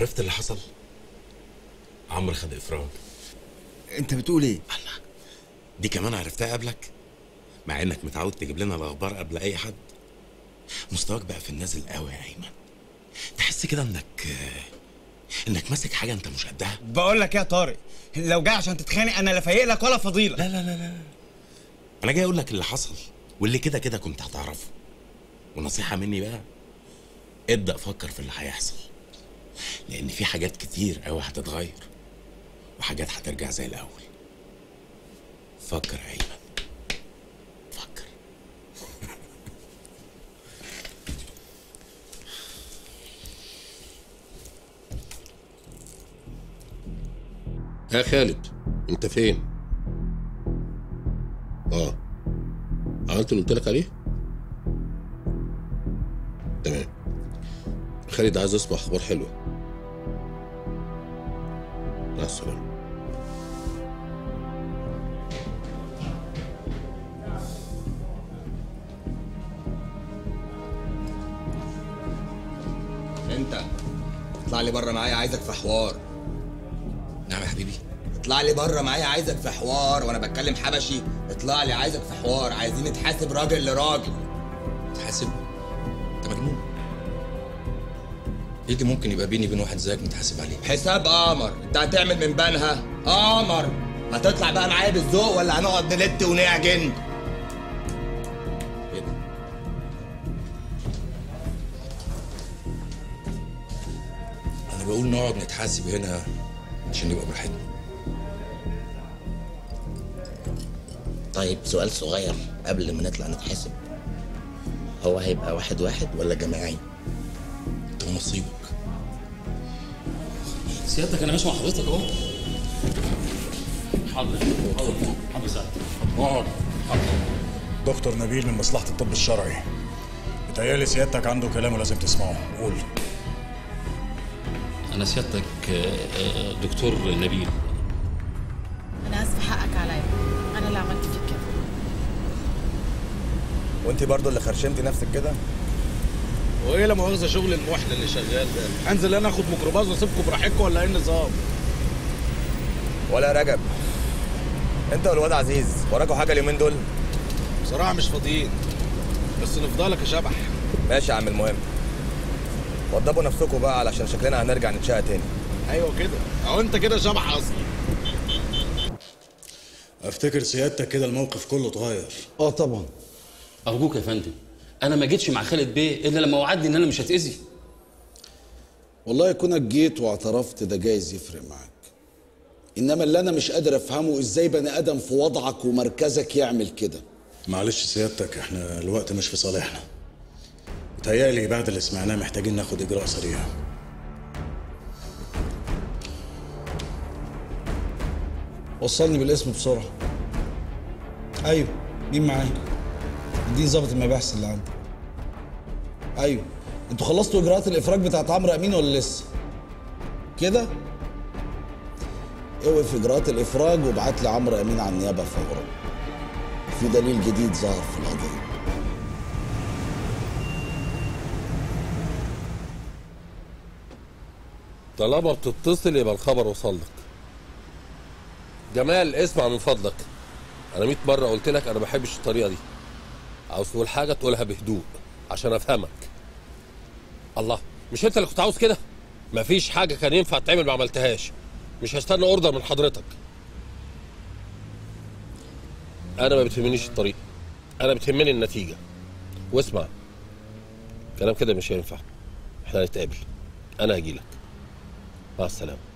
عرفت اللي حصل عمرو خد افراج انت بتقول ايه دي كمان عرفتها قبلك مع انك متعود تجيب لنا الاخبار قبل اي حد مستواك بقى في النازل قوي يا ايمن تحس كده انك انك ماسك حاجه انت مش قدها بقول لك ايه يا طارق لو جاي عشان تتخانق انا لا فايق لك ولا فضيلة لا لا لا لا انا جاي اقول لك اللي حصل واللي كده كده كنت هتعرفه ونصيحه مني بقى ابدا فكر في اللي هيحصل لان في حاجات كتير قوي هتتغير وحاجات هترجع زي الاول فكر يا ايمن فكر يا خالد انت فين اه عملت اللي قلت لك عليه تمام خالد عايز اسمع اخبار حلوه مع السلامه انت اطلع لي بره معايا عايزك في حوار نعم يا حبيبي اطلع لي بره معايا عايزك في حوار وانا بتكلم حبشي اطلع لي عايزك في حوار عايزين نتحاسب راجل لراجل تحاسب انت مجنون ايه اللي ممكن يبقى بيني وبين واحد زيك متحاسب عليه حساب قمر انت هتعمل من بنها قمر هتطلع بقى معايا بالذوق ولا هنقعد نلت ونعجن ايه ده انا بقول نقعد نتحاسب هنا عشان نبقى براحتنا طيب سؤال صغير قبل ما نطلع نتحاسب هو هيبقى واحد واحد ولا جماعي؟ انت ونصيبك سيادتك انا ماشي مع حضرتك اهو حاضر حاضر حاضر سعد اقعد دكتور نبيل من مصلحة الطب الشرعي بتهيألي سيادتك عنده كلام ولازم تسمعه قول انا سيادتك آه، آه، دكتور نبيل انا اسفه حقك عليا انا اللي عملت فيك كده وانت برضو اللي خرشمتي نفسك كده وايه لا مؤاخذه شغل المحن اللي شغال ده انزل انا اخد ميكروباص واسيبكم براحتكم ولا ايه النظام ولا رجب انت والواد عزيز وراكوا حاجه اليومين دول بصراحه مش فاضيين بس نفضلك يا شبح ماشي يا عم المهم وضبوا نفسكم بقى علشان شكلنا هنرجع نتشقى تاني ايوه كده اهو انت كده شبح اصلي افتكر سيادتك كده الموقف كله اتغير اه طبعا ارجوك يا فندم انا ما جيتش مع خالد بيه الا لما وعدني ان انا مش هتاذي والله كونك جيت واعترفت ده جايز يفرق معاك انما اللي انا مش قادر افهمه ازاي بني ادم في وضعك ومركزك يعمل كده معلش سيادتك احنا الوقت مش في صالحنا بتهيألي بعد اللي سمعناه محتاجين ناخد اجراء سريع وصلني بالاسم بسرعه ايوه مين معايا اديني ظابط المباحث اللي عندي ايوه انتوا خلصتوا اجراءات الافراج بتاعت عمرو امين ولا لسه كده اوقف اجراءات الافراج وابعت لي عمرو امين على النيابه فورا في دليل جديد ظهر في القضيه طالما بتتصل يبقى الخبر وصل لك جمال اسمع من فضلك انا 100 مره قلت لك انا ما بحبش الطريقه دي عاوز تقول حاجه تقولها بهدوء عشان افهمك الله مش انت اللي كنت عاوز كده مفيش حاجه كان ينفع تعمل ما عملتهاش مش هستنى اوردر من حضرتك انا ما بتهمنيش الطريق انا بتهمني النتيجه واسمع كلام كده مش هينفع احنا هنتقابل انا هجيلك مع السلامه